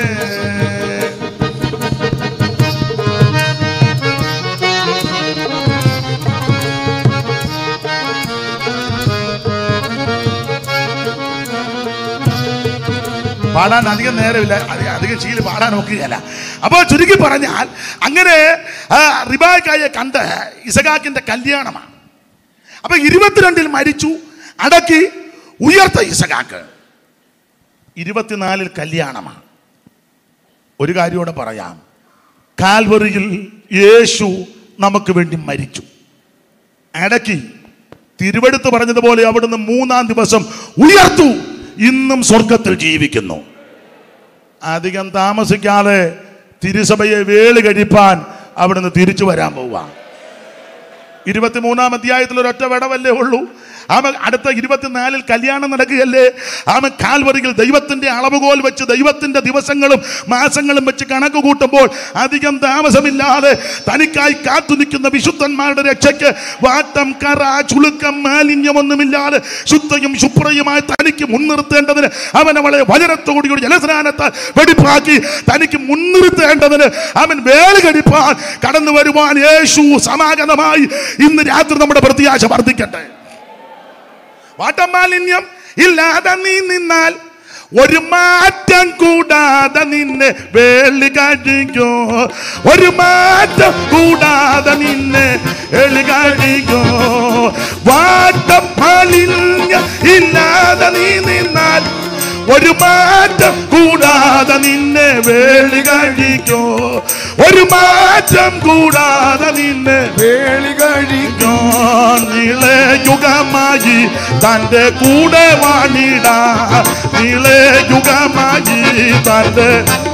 പാടാൻ അധികം നേരമില്ല അധികം അധികം ശീലം പാടാൻ നോക്കുകയല്ല അപ്പോൾ ചുരുക്കി പറഞ്ഞാൽ അങ്ങനെ ആ, റിബാക്കായെ കണ്ട് ഇസഹാക്കിന്റെ കല്യാണമാണ് അപ്പൊ ഇരുപത്തിരണ്ടിൽ മരിച്ചു അടക്കി ഉയർത്ത ഇസഹാക്ക് ഇരുപത്തിനാലിൽ കല്യാണമാണ് ഒരു കാര്യത്തോടെ പറയാം കാൽവറിയിൽ യേശു നമുക്ക് വേണ്ടി മരിച്ചു അടക്കി തിരുവെടുത്ത് പറഞ്ഞതുപോലെ അവിടുന്ന് മൂന്നാം ദിവസം ഉയർത്തു ഇന്നും സ്വർഗത്തിൽ ജീവിക്കുന്നു അധികം താമസിക്കാതെ തിരുസഭയെ വേളി കഴിപ്പാൻ അവിടുന്ന് തിരിച്ചു വരാൻ പോവുക ഇരുപത്തിമൂന്നാം അധ്യായത്തിൽ ഒരൊറ്റ വിടവല്ലേ ഉള്ളൂ ആമ അടുത്ത ഇരുപത്തിനാലിൽ കല്യാണം നടക്കുകയല്ലേ ആമ കാൽവറിയിൽ ദൈവത്തിന്റെ അളവുകോൽ വെച്ച് ദൈവത്തിന്റെ ദിവസങ്ങളും മാസങ്ങളും വെച്ച് കണക്ക് കൂട്ടുമ്പോൾ അധികം താമസമില്ലാതെ തനിക്കായി കാത്തു നിൽക്കുന്ന വിശുദ്ധന്മാരുടെ രക്ഷയ്ക്ക് വാട്ടം കറ ചുളുക്കം മാലിന്യമൊന്നുമില്ലാതെ ശുദ്ധയും ശുഭ്രയുമായി തനിക്ക് മുൻനിർത്തേണ്ടതിന് അവൻ അവളെ വചനത്തോടുകൂടി ഒരു ജലസ്നാനത്താൽ വെടിപ്പാക്കി തനിക്ക് മുൻനിർത്തേണ്ടതിന് അവൻ വേല കഴിപ്പാൻ കടന്നു വരുവാൻ യേശു സമാഗതമായി ഇന്ന് രാത്രി നമ്മുടെ പ്രത്യാശ വർദ്ധിക്കട്ടെ വാട്ടമാലിന്യം ഇല്ലാതെ നീ നിന്നാൽ ഒരു മാറ്റം കൂടാതെ നിന്നെ വേളി കഴിക്കോ ഒരു മാറ്റം കൂടാതെ നിന്നെ എളി കഴിക്കോ വാട്ടം മാലിന്യം ഇല്ലാതെ നീ നിന്നാൽ ഒരു മാറ്റം കൂടാതെ നിന്നെ വേളി കഴിക്കോ ഒരു മാറ്റം കൂടാതെ നിന്നെ വേളി കഴിക്കും നീളെ യുഗമായി തന്റെ കൂടെ വാണിടാ നീളെ യുഗമായി തന്റെ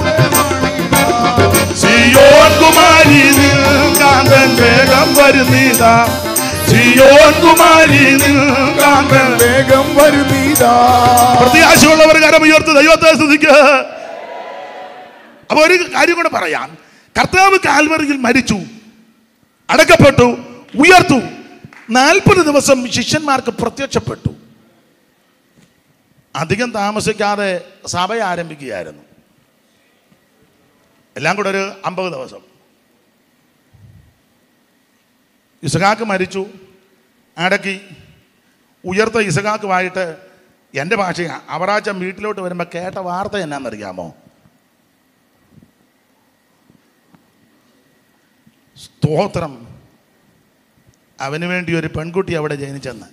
സിയോൻ കുമാരി കാന്തൻ വേഗം വരുന്നീതാ സിയോൻ കുമാരി കാന്തൻ വേഗം വരുന്നീതാ പ്രത്യാശയുള്ളവർ കരമുയർത്ത് ദൈവത്തെ സ്തുതിക്കുക അപ്പൊ ഒരു കാര്യം കൂടെ പറയാം കർത്താവ് കാൽവറിയിൽ മരിച്ചു അടക്കപ്പെട്ടു ഉയർത്തു നാൽപ്പത് ദിവസം ശിഷ്യന്മാർക്ക് പ്രത്യക്ഷപ്പെട്ടു അധികം താമസിക്കാതെ സഭ ആരംഭിക്കുകയായിരുന്നു എല്ലാം കൂടെ ഒരു അമ്പത് ദിവസം ഇസഹാക്ക് മരിച്ചു അടക്കി ഉയർത്ത ഇസഹാക്കുമായിട്ട് എൻ്റെ ഭാഷയാണ് അവറാച്ചൻ വീട്ടിലോട്ട് വരുമ്പോൾ കേട്ട വാർത്ത എന്നാണെന്നറിയാമോ സ്തോത്രം അവന് വേണ്ടി ഒരു പെൺകുട്ടി അവിടെ ജനിച്ചെന്ന്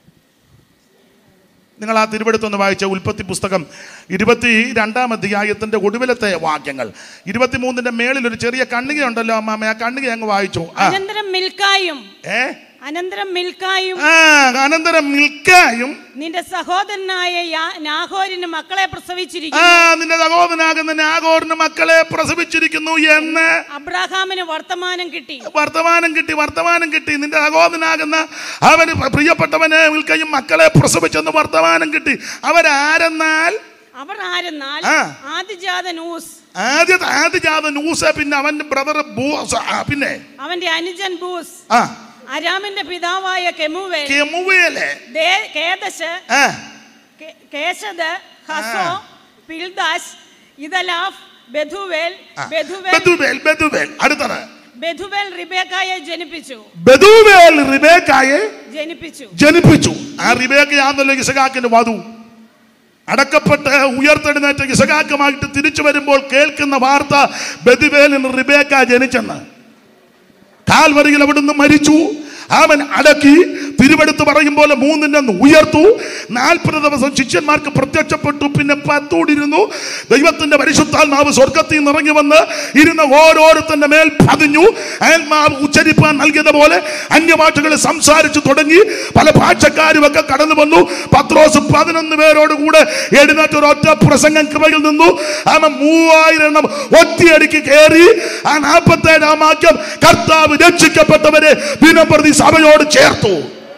നിങ്ങൾ ആ തിരുവെടുത്തൊന്ന് വായിച്ച ഉൽപ്പത്തി പുസ്തകം ഇരുപത്തി രണ്ടാം അധ്യായത്തിന്റെ ഒടുവിലത്തെ വാക്യങ്ങൾ ഇരുപത്തിമൂന്നിന്റെ മേളിൽ ഒരു ചെറിയ കണ്ണിക ഉണ്ടല്ലോ അമ്മാമ്മ ആ കണ്ണിക അങ്ങ് വായിച്ചു ആ അനന്തരം മിൽക്കായും ഏ അനന്തരം മിൽക്കായും ആ അനന്തരം മിൽക്കായും നിന്റെ സഹോദരനായ യാ- നാഹോരിന് മക്കളെ ആ പ്രസവിച്ചിരിക്കുന്നു നിന്റെ സഹോദരനാകുന്ന നാഗോറിന് മക്കളെ പ്രസവിച്ചിരിക്കുന്നു എന്ന് അബ്രാഹാമിന് വർത്തമാനം കിട്ടി വർത്തമാനം കിട്ടി വർത്തമാനം കിട്ടി നിന്റെ സഹോദരനാകുന്ന അവന് പ്രിയപ്പെട്ടവനെ വിൽക്കയും മക്കളെ പ്രസവിച്ചെന്ന് വർത്തമാനം കിട്ടി അവരാരെന്നാൽ അവർ ആരെന്നാൽ ആ. ആദിജാതൻ ഊസ് ആദ്യത്തെ ആദ്യജാത ന്യൂസ് പിന്നെ അവന്റെ ബ്രദർ പിന്നെ അവന്റെ അനുജൻ ബൂസ് ആ അരാമിന്റെ പിതാവായ കെമുവേൽ കെമുവേലെ ദേ- കേദശ് ആ കെ- കേശദ് ഹസോ പിൽദാശ് ഇതലാഫ് ബെഥുവേൽ ആ. ബെഥുവേൽ ബെതുവേൽ ബെതുവേൽ അടുത്തത് ബെഥുവേൽ റിബേക്കായെ ജനിപ്പിച്ചു ബെതുവേൽ റിബേക്കായെ ജനിപ്പിച്ചു ജനിപ്പിച്ചു ആ റിബേക്കയാണല്ലോ ഇസഹാക്കിന്റെ വധു അടക്കപ്പെട്ട് ഉയർത്തെഴുന്നേറ്റ ഇസഹാക്കുമായിട്ട് തിരിച്ചു വരുമ്പോൾ കേൾക്കുന്ന വാർത്ത ബെതുവേലിന് റിബേക്ക ജനിച്ചെന്ന് കാൽവരിയിൽ അവിടുന്ന് മരിച്ചു അവൻ അടക്കി തിരുവെടുത്ത് പറയും പോലെ മൂന്നിന്റെ അന്ന് ഉയർത്തു നാൽപ്പത് ദിവസം ശിഷ്യന്മാർക്ക് പ്രത്യക്ഷപ്പെട്ടു പിന്നെ പത്തൂടിരുന്നു ദൈവത്തിന്റെ പരിശുദ്ധാത്മാവ് സ്വർഗത്തിൽ നിന്ന് ഇറങ്ങി വന്ന് ഇരുന്ന ഓരോരുത്തന്റെ മേൽ പതിഞ്ഞു ആത്മാവ് ഉച്ചരിപ്പാൻ നൽകിയത് പോലെ അന്യഭാഷകൾ സംസാരിച്ചു തുടങ്ങി പല ഭാഷക്കാരും ഒക്കെ കടന്നു വന്നു പത്രോസ് പതിനൊന്ന് പേരോട് കൂടെ എഴുന്നേറ്റ് ഒരൊറ്റ പ്രസംഗം കൃപയിൽ നിന്നു അവൻ മൂവായിരം എണ്ണം ഒറ്റയടിക്ക് കയറി ആ നാൽപ്പത്തേഴാം വാക്യം കർത്താവ് രക്ഷിക്കപ്പെട്ടവരെ ദിനം പ്രതി സഭയോട് ചേർത്തു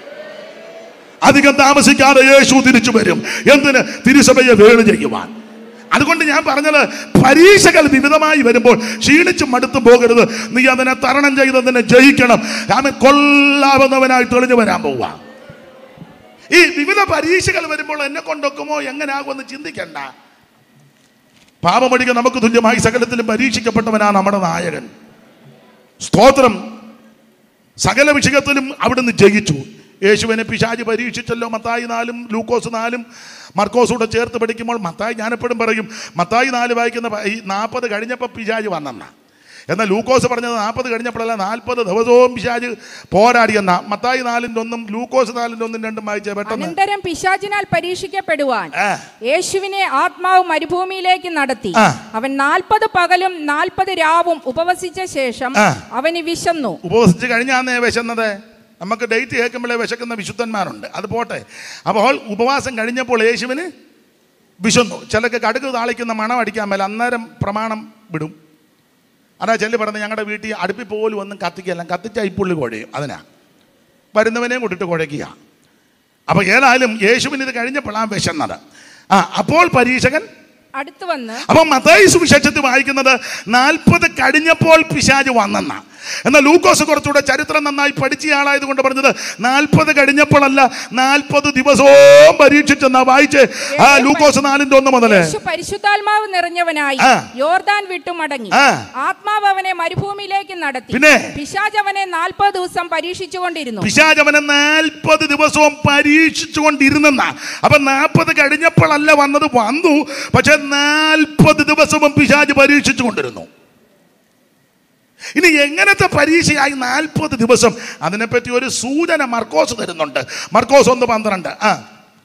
അധികം താമസിക്കാതെ യേശു തിരിച്ചു വരും എന്തിന് തിരുസഭയെ വേണു ചെയ്യുവാൻ അതുകൊണ്ട് ഞാൻ പറഞ്ഞത് പരീക്ഷകൾ വിവിധമായി വരുമ്പോൾ ക്ഷീണിച്ച് മടുത്തു പോകരുത് നീ അതിനെ തരണം ചെയ്ത് അതിനെ ജയിക്കണം കാരണം കൊല്ലാവുന്നവനായി തെളിഞ്ഞു വരാൻ പോവാ ഈ വിവിധ പരീക്ഷകൾ വരുമ്പോൾ എന്നെ കൊണ്ടൊക്കുമോ എങ്ങനെയാകുമെന്ന് ചിന്തിക്കണ്ട പാപമടിക്ക് നമുക്ക് തുല്യമായി സകലത്തിലും പരീക്ഷിക്കപ്പെട്ടവനാണ് നമ്മുടെ നായകൻ സ്തോത്രം സകല വിഷയത്തിലും അവിടുന്ന് ജയിച്ചു യേശുവിനെ പിശാജ് പരീക്ഷിച്ചല്ലോ മത്തായി നാലും ലൂക്കോസ് നാലും മർക്കോസ് കൂടെ ചേർത്ത് പഠിക്കുമ്പോൾ മത്തായി ഞാനെപ്പോഴും പറയും മത്തായി നാല് വായിക്കുന്ന പ- ഈ നാൽപ്പത് കഴിഞ്ഞപ്പോൾ പിശാജ് വന്നെന്ന എന്നാൽ ലൂക്കോസ് പറഞ്ഞത് നാൽപ്പത് കഴിഞ്ഞപ്പോഴല്ല നാൽപ്പത് ദിവസവും പിശാജ് പോരാടിയെന്ന മത്തായി നാലിൻ്റെ ഒന്നും ലൂക്കോസ് നാലിൻ്റെ ഒന്നും രണ്ടും വായിച്ചേ പെട്ടെന്ന് അനന്തരം പിശാചിനാൽ പരീക്ഷിക്കപ്പെടുവാൻ ആ. യേശുവിനെ ആത്മാവ് മരുഭൂമിയിലേക്ക് നടത്തി ആ. അവൻ നാൽപ്പത് പകലും നാൽപ്പത് രാവും ഉപവസിച്ച ശേഷം ആ. അവന് വിശന്നു ഉപവസിച്ച് കഴിഞ്ഞാന്നേ വിശന്നത് നമുക്ക് ഡേറ്റ് കേൾക്കുമ്പോഴേ വിശക്കുന്ന വിശുദ്ധന്മാരുണ്ട് അത് പോട്ടെ അപ്പോൾ ഉപവാസം കഴിഞ്ഞപ്പോൾ യേശുവിന് വിശന്നു ചിലക്ക് കടുക് താളിക്കുന്ന മണം അടിക്കാൻ മേല അന്നേരം പ്രമാണം വിടും അതാ ചെല്ലി പറഞ്ഞ് ഞങ്ങളുടെ വീട്ടിൽ അടുപ്പിൽ പോലും ഒന്നും കത്തിക്കല്ല കത്തിച്ച ഇപ്പുള്ളി കുഴയും അതിനാ വരുന്നവനെയും കൂട്ടിട്ട് കുഴയ്ക്കുക അപ്പോൾ ഏതായാലും യേശുവിന് ഇത് കഴിഞ്ഞപ്പോഴാണ് വിശന്നത് ആ അപ്പോൾ പരീക്ഷകൻ അടുത്തു വന്ന് അപ്പം മത്തായി സുവിശേഷത്തിൽ വായിക്കുന്നത് നാൽപ്പത് കഴിഞ്ഞപ്പോൾ പിശാജ് വന്നെന്ന എന്നാൽ ലൂക്കോസ് കുറച്ചുകൂടെ ചരിത്രം നന്നായി പഠിച്ച ആളായത് കൊണ്ട് പറഞ്ഞത് നാൽപ്പത് കഴിഞ്ഞപ്പോഴല്ല നാൽപ്പത് ദിവസവും പരീക്ഷിച്ചെന്നാ വായിച്ച് ആ ലൂക്കോസ് നാലിന്റെ ഒന്ന് മുതല് യേശു പരിശുദ്ധാത്മാവ് നിറഞ്ഞവനായി ആ. യോർദാൻ വിട്ടു മടങ്ങി ആ. ആത്മാവ് അവനെ മരുഭൂമിയിലേക്ക് നടത്തി പിന്നെ? പിശാജ് അവനെ നാൽപ്പത് ദിവസം പരീക്ഷിച്ചുകൊണ്ടിരുന്നു പിശാജ് അവനെ നാൽപ്പത് ദിവസവും പരീക്ഷിച്ചുകൊണ്ടിരുന്നെന്ന അപ്പൊ നാൽപ്പത് കഴിഞ്ഞപ്പോഴല്ല വന്നത് വന്നു പക്ഷെ നാൽപ്പത് ദിവസവും പിശാജ് പരീക്ഷിച്ചുകൊണ്ടിരുന്നു ഇനി എങ്ങനത്തെ പരീക്ഷയായി നാൽപ്പത് ദിവസം അതിനെപ്പറ്റി ഒരു സൂചന മർക്കോസ് തരുന്നുണ്ട് മർക്കോസ് ഒന്ന് പന്ത്രണ്ട് ആ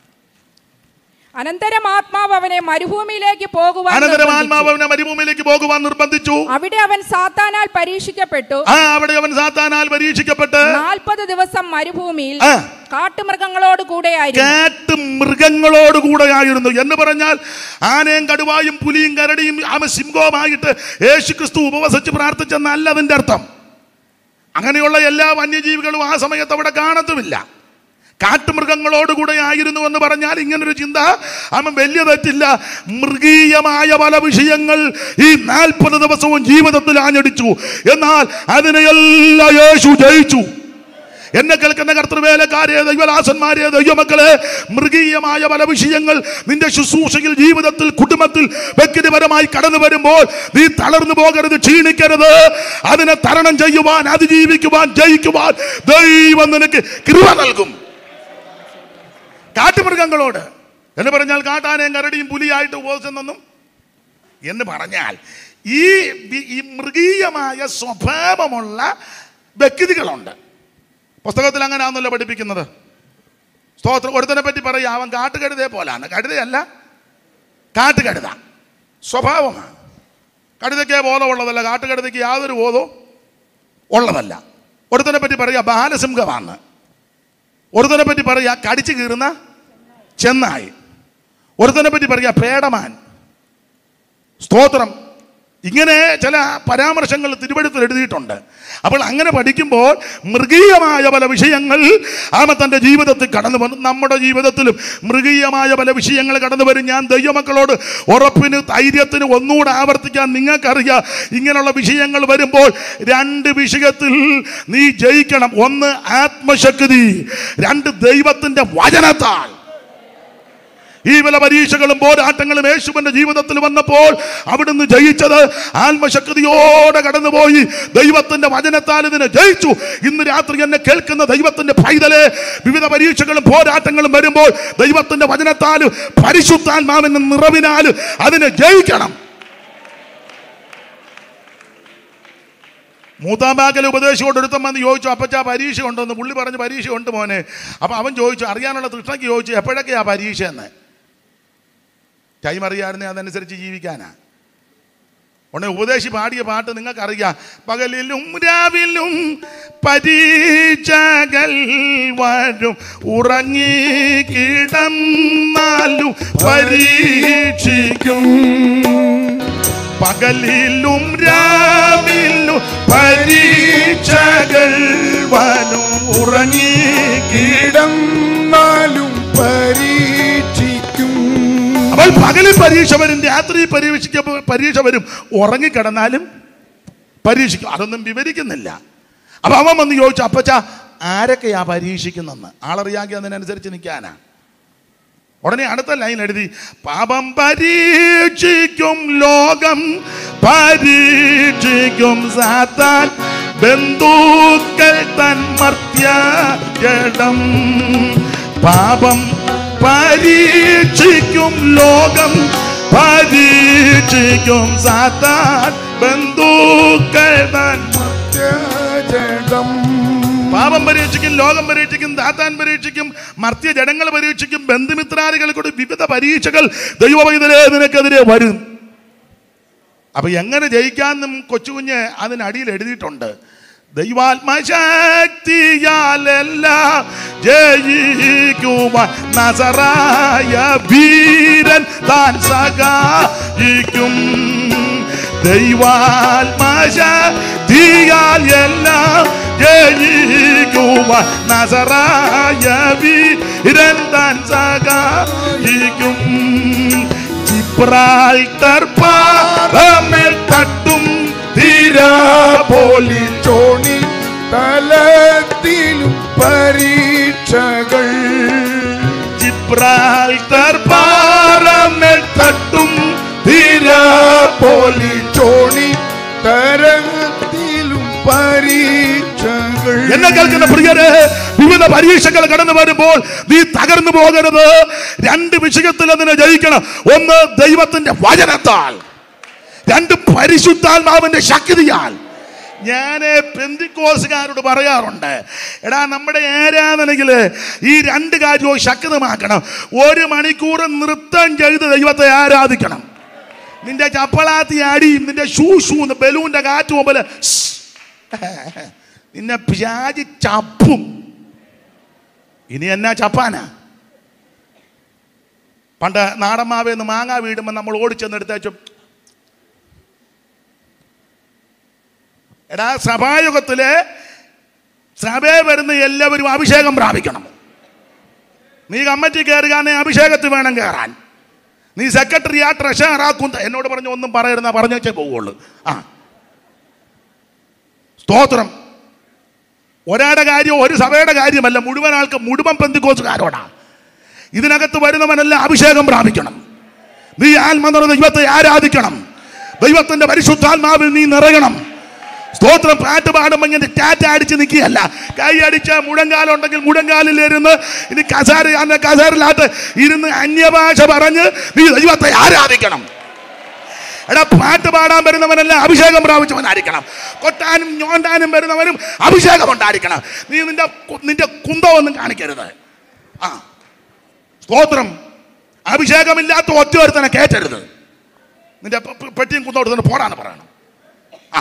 അനന്തരം ആത്മാവ് അവനെ മരുഭൂമിയിലേക്ക് പോകുവാൻ അനന്തരം നിർബന്ധിച്ചു. ആത്മാവ് അവനെ മരുഭൂമിയിലേക്ക് പോകുവാൻ നിർബന്ധിച്ചു അവിടെ അവൻ സാത്താനാൽ പരീക്ഷിക്കപ്പെട്ടു ആ അവിടെ അവൻ സാത്താനാൽ പരീക്ഷിക്കപ്പെട്ട് നാൽപ്പത് ദിവസം മരുഭൂമിയിൽ ആ. കാട്ടുമൃഗങ്ങളോട് കൂടെയായിരുന്നു കാട്ട് മൃഗങ്ങളോട് കൂടെയായിരുന്നു എന്ന് പറഞ്ഞാൽ ആനയും കടുവായും പുലിയും കരടിയും ആമ സിംഹവുമായിട്ട് യേശു ക്രിസ്തു ഉപവസിച്ച് പ്രാർത്ഥിച്ചെന്നല്ല അതിൻ്റെ അർത്ഥം അങ്ങനെയുള്ള എല്ലാ വന്യജീവികളും ആ സമയത്ത് അവിടെ കാണത്തുമില്ല കാട്ടുമൃഗങ്ങളോടുകൂടെ ആയിരുന്നു എന്ന് പറഞ്ഞാൽ ഇങ്ങനൊരു ചിന്ത അവൻ വലിയ തെറ്റില്ല മൃഗീയമായ പല വിഷയങ്ങൾ ഈ നാൽപ്പത് ദിവസവും ജീവിതത്തിൽ ആഞ്ഞടിച്ചു എന്നാൽ അതിനെയെല്ലാം യേശു ജയിച്ചു എന്നെ കേൾക്കുന്ന കർത്തൃവേലക്കാരെ ദൈവദാസന്മാരെ ദൈവമക്കളെ മൃഗീയമായ പല വിഷയങ്ങൾ നിന്റെ ശുശ്രൂഷയിൽ ജീവിതത്തിൽ കുടുംബത്തിൽ വ്യക്തിപരമായി കടന്നു വരുമ്പോൾ നീ തളർന്നു പോകരുത് ക്ഷീണിക്കരുത് അതിനെ തരണം ചെയ്യുവാൻ അതിജീവിക്കുവാൻ ജയിക്കുവാൻ ദൈവം നിനക്ക് കൃപ നൽകും കാട്ടുമൃഗങ്ങളോട് എന്ന് പറഞ്ഞാൽ കാട്ടാനയും കരടിയും പുലിയായിട്ട് ഉപസിച്ചെന്നൊന്നും എന്ന് പറഞ്ഞാൽ ഈ വി- ഈ മൃഗീയമായ സ്വഭാവമുള്ള വ്യക്തികളുണ്ട് പുസ്തകത്തിൽ അങ്ങനെയാണല്ലോ പഠിപ്പിക്കുന്നത് സ്തോത്രം ഒരുത്തനെ പറ്റി പറയാം അവൻ കാട്ടുകഴുതയെ പോലാണ് കഴുതയല്ല കാട്ടുകഴുത സ്വഭാവമാണ് കഴുതയ്ക്ക് ബോധമുള്ളതല്ല കാട്ടുകഴുതയ്ക്ക് യാതൊരു ബോധവും ഉള്ളതല്ല ഒരുത്തനെ പറ്റി പറയാ ബാലസിംഹമാണ് ഒരുത്തനെ പറ്റി പറയാ കടിച്ചു കീറുന്ന ചെന്നായി ഒരുത്തനെ പറ്റി പറയാ പേടമാൻ സ്തോത്രം ഇങ്ങനെ ചില പരാമർശങ്ങൾ തിരുവഴുത്തിൽ എഴുതിയിട്ടുണ്ട് അപ്പോൾ അങ്ങനെ പഠിക്കുമ്പോൾ മൃഗീയമായ പല വിഷയങ്ങൾ ആമ തൻ്റെ ജീവിതത്തിൽ കടന്നു വന്നു നമ്മുടെ ജീവിതത്തിലും മൃഗീയമായ പല വിഷയങ്ങൾ കടന്നു വരും ഞാൻ ദൈവമക്കളോട് ഉറപ്പിന് ധൈര്യത്തിന് ഒന്നുകൂടെ ആവർത്തിക്കാൻ നിങ്ങൾക്കറിയാം ഇങ്ങനെയുള്ള വിഷയങ്ങൾ വരുമ്പോൾ രണ്ട് വിഷയത്തിൽ നീ ജയിക്കണം ഒന്ന് ആത്മശക്തി രണ്ട് ദൈവത്തിൻ്റെ വചനത്താൽ ഈ വില പരീക്ഷകളും പോരാട്ടങ്ങളും യേശുവിന്റെ ജീവിതത്തിൽ വന്നപ്പോൾ അവിടുന്ന് ജയിച്ചത് ആത്മശക്തിയോടെ കടന്നുപോയി ദൈവത്തിന്റെ വചനത്താൽ ഇതിനെ ജയിച്ചു ഇന്ന് രാത്രി എന്നെ കേൾക്കുന്ന ദൈവത്തിന്റെ പൈതലെ വിവിധ പരീക്ഷകളും പോരാട്ടങ്ങളും വരുമ്പോൾ ദൈവത്തിന്റെ വചനത്താൽ പരിശുദ്ധാത്മാവിന്റെ നിറവിനാൽ അതിനെ ജയിക്കണം മൂത്താമ്പാക്കൽ ഉപദേശിയോട് ഒരുത്തം വന്ന് ചോദിച്ചു അപ്പച്ച പരീക്ഷ ഉണ്ടോന്ന് പുള്ളി പറഞ്ഞു പരീക്ഷ ഉണ്ട് മോനെ അപ്പം അവൻ ചോദിച്ചു അറിയാനുള്ള തൃഷ്ണയ്ക്ക് ചോദിച്ചു എപ്പോഴൊക്കെയാ പരീക്ഷ എന്ന് ടൈം അറിയാമായിരുന്നേ അതനുസരിച്ച് ജീവിക്കാനാ ഉടനെ ഉപദേശി പാടിയ പാട്ട് നിങ്ങൾക്കറിയാം പകലിലും രാവിലും പരീക്ഷകൾ വരും ഉറങ്ങി കിടന്നാലും പരീക്ഷിക്കും പകലിലും രാവിലും പരീക്ഷകൾ വരും ഉറങ്ങി കിടന്നാലും പരീക്ഷിക്കും അപ്പോൾ പകലിൽ പരീക്ഷ വരും രാത്രി പരീക്ഷ പരീക്ഷ വരും ഉറങ്ങിക്കിടന്നാലും പരീക്ഷിക്കും അതൊന്നും വിവരിക്കുന്നില്ല അപ്പൊ അവൻ വന്ന് ചോദിച്ചു അപ്പച്ച ആരൊക്കെയാ പരീക്ഷിക്കുന്നെന്ന് ആളറിയാമെങ്കിൽ അതിനനുസരിച്ച് നിൽക്കാനാ ഉടനെ അടുത്ത ലൈൻ എഴുതി പാപം പരീക്ഷിക്കും ലോകം പരീക്ഷിക്കും സാത്താൻ ബന്ധുക്കൾ തൻ മർത്യം പാപം പരീക്ഷിക്കും ലോകം പരീക്ഷിക്കും സാത്താൻ ബന്ധുക്കൾ തൻ ജഡം പാപം പരീക്ഷിക്കും ലോകം പരീക്ഷിക്കും താത്താൻ പരീക്ഷിക്കും മർത്യ ജനങ്ങൾ പരീക്ഷിക്കും ബന്ധുമിത്രാദികൾ കൂടി വിവിധ പരീക്ഷകൾ ദൈവവൈതലേ നിനക്കെതിരെ വരും അപ്പൊ എങ്ങനെ ജയിക്കാന്നും കൊച്ചുകുഞ്ഞ് അതിനടിയിൽ എഴുതിയിട്ടുണ്ട് ദൈവാത്മശക്തിയാലെല്ലാം ജയിക്കുവാൻ നസറായ വീരൻ താൻ സഹായിക്കും ദൈവാത്മശക്തിയാൽ എല്ലാം ജയിക്കുവാൻ നസറായ വീരൻ താൻ സഹായിക്കും ജിബ്രാൾട്ടർ പാറമേൽ തട്ടും തീരാ പോലി ചോണി തലത്തിലും പരീക്ഷകൾ ജിബ്രാൾട്ടർ പാറമേൽ തട്ടും തീരാ പോലി ചോണി തരത്തിലും പരീക്ഷകൾ എന്നെ കേൾക്കുന്ന പ്രിയരെ വിവിധ പരീക്ഷകൾ കടന്നു വരുമ്പോൾ നീ തകർന്നു പോകരുത് രണ്ട് വിഷയത്തിൽ അതിനെ ജയിക്കണം ഒന്ന് ദൈവത്തിന്റെ വചനത്താൽ രണ്ട് പരിശുദ്ധാത്മാവിന്റെ ശക്തിയാൽ ഞാൻ പെന്തിക്കോസുകാരോട് പറയാറുണ്ട് എടാ നമ്മുടെ ആരാധനയിൽ ഈ രണ്ട് കാര്യവും ശക്തമാക്കണം ഒരു മണിക്കൂർ നൃത്തം ചെയ്ത് ദൈവത്തെ ആരാധിക്കണം നിന്റെ ചപ്പളാത്തി അടിയും നിന്റെ ഷൂ ഷൂ ബലൂന്റെ കാറ്റ് പോലെ സ്. നിന്നെ പ്യാജി ചപ്പും ഇനി എന്നാ ചപ്പാനാ പണ്ട് നാടന്മാവേന്ന് മാങ്ങ വീടുമ്പോൾ നമ്മൾ ഓടിച്ചെന്നെടുത്തേച്ചും എടാ സഭായുഗത്തില് സഭയെ വരുന്ന എല്ലാവരും അഭിഷേകം പ്രാപിക്കണം നീ കമ്മിറ്റി കയറുകയാണെ അഭിഷേകത്തിൽ വേണം കയറാൻ നീ സെക്രട്ടറി ആ ട്രഷറർ ആ കുന്ത എന്നോട് പറഞ്ഞു ഒന്നും പറയരുന്ന പറഞ്ഞു വെച്ചേ പോവുള്ളൂ ആ സ്തോത്രം ഒരാളുടെ കാര്യം ഒരു സഭയുടെ കാര്യമല്ല മുഴുവൻ ആൾക്ക് മുഴുവൻ പെന്തിക്കോസുകാരോടാണ് ഇതിനകത്ത് വരുന്നവനെല്ലാം അഭിഷേകം പ്രാപിക്കണം നീ ആത്മനിറ ദൈവത്തെ ആരാധിക്കണം ദൈവത്തിന്റെ പരിശുദ്ധാത്മാവിൽ നീ നിറയണം സ്തോത്രം പാട്ട് പാടുമ്പോൾ ഇങ്ങനെ ടാറ്റ അടിച്ച് നിൽക്കുകയല്ല കൈ അടിച്ച മുഴങ്കാലുണ്ടെങ്കിൽ മുഴങ്കാലിൽ ഇരുന്ന് ഇനി കസാര അന്ന് കസാറിലാട്ട് ഇരുന്ന് അന്യഭാഷ പറഞ്ഞ് നീ ദൈവത്തെ ആരാധിക്കണം എടാ പാട്ട് പാടാൻ വരുന്നവനെല്ലാം അഭിഷേകം പ്രാപിച്ചവനായിരിക്കണം കൊട്ടാനും ഞോണ്ടാനും വരുന്നവനും അഭിഷേകം ഉണ്ടായിരിക്കണം നീ നിന്റെ കു- നിന്റെ കുന്തമൊന്നും കാണിക്കരുത് ആ സ്തോത്രം അഭിഷേകമില്ലാത്ത ഒറ്റ ഒരുത്തനെ കയറ്റരുത് നിന്റെ പെ- പെ- പെട്ടിയും കുന്തോട്ട് തന്നെ പോടാന്ന് പറയണം ആ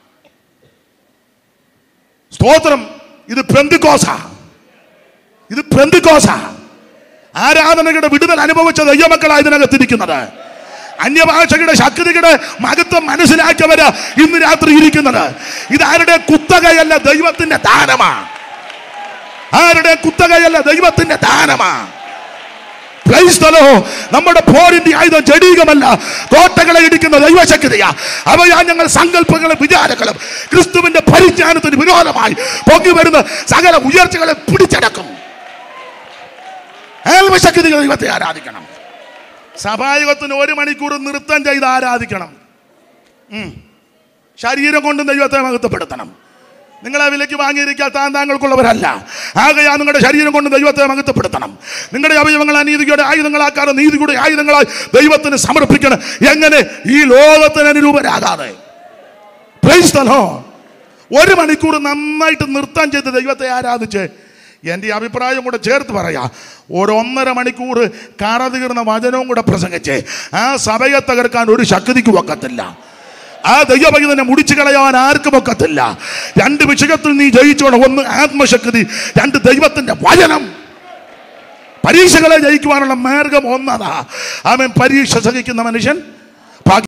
സ്തോത്രം ഇത് പെന്തിക്കോസ ഇത് പെന്തിക്കോസ ആരാധനയുടെ വിടുതൽ അനുഭവിച്ച ദൈവമക്കളാണ് ഇതിനകത്തിരിക്കുന്നത് അന്യഭാഷകളുടെ ശക്തിയുടെ മഹത്വം മനസ്സിലാക്കിയവര് ഇന്ന് രാത്രി ഇരിക്കുന്നത് ഇതാരുടെ കുത്തകയല്ല ദൈവത്തിന്റെ ദാനമാ ആരുടെ കുത്തകയല്ല ദൈവത്തിന്റെ ദാനമാ Praise the Lord. നമ്മുടെ പോരിന്റെ ആയുധം ജഡീകമല്ല കോട്ടകളെ ഇടിക്കുന്ന ദൈവശക്തിയാ അവയാ ഞങ്ങൾ സങ്കല്പങ്ങളും വിചാരങ്ങളും ക്രിസ്തുവിന്റെ പരിജ്ഞാനത്തിന് വിരോധമായി പൊങ്ങി വരുന്ന സകല ഉയർച്ചകളെ പിടിച്ചടക്കും ആത്മശക്തികൾ ദൈവത്തെ ആരാധിക്കണം സഭായുഗത്തിന് ഒരു മണിക്കൂർ നൃത്തം ചെയ്ത് ആരാധിക്കണം ഉം. ശരീരം കൊണ്ടും ദൈവത്തെ മഹത്വപ്പെടുത്തണം നിങ്ങളെ വിലയ്ക്ക് വാങ്ങിയിരിക്കാൻ താൻ താങ്കൾക്കുള്ളവരല്ല ആകയാ നിങ്ങളുടെ ശരീരം കൊണ്ട് ദൈവത്തെ മഹത്വപ്പെടുത്തണം നിങ്ങളുടെ അവയവങ്ങൾ അനീതിയുടെ ആയുധങ്ങളാക്കാതെ നീതിയുടെ ആയുധങ്ങളായി ദൈവത്തിന് സമർപ്പിക്കണം എങ്ങനെ ഈ ലോകത്തിന് അനുരൂപരാകാതെ Praise the Lord. ഒരു മണിക്കൂർ നന്നായിട്ട് നൃത്തം ചെയ്ത് ദൈവത്തെ ആരാധിച്ച് എൻ്റെ അഭിപ്രായം കൂടെ ചേർത്ത് പറയാം ഒരു ഒന്നര മണിക്കൂർ കറതീർന്ന വചനവും കൂടെ പ്രസംഗിച്ച് ആ സഭയെ തകർക്കാൻ ഒരു ശക്തിക്ക് ഒക്കത്തില്ല ആ ദൈവഭക്തനെ മുടിച്ചു കളയാൻ ആർക്കും ഒക്കത്തില്ല രണ്ട് വിഷയത്തിൽ നീ ജയിച്ചോണം ഒന്ന് ആത്മശക്തി രണ്ട് ദൈവത്തിന്റെ വചനം പരീക്ഷകളെ ജയിക്കുവാനുള്ള മാർഗം ഒന്നതാ അവൻ പരീക്ഷ സഹിക്കുന്ന മനുഷ്യൻ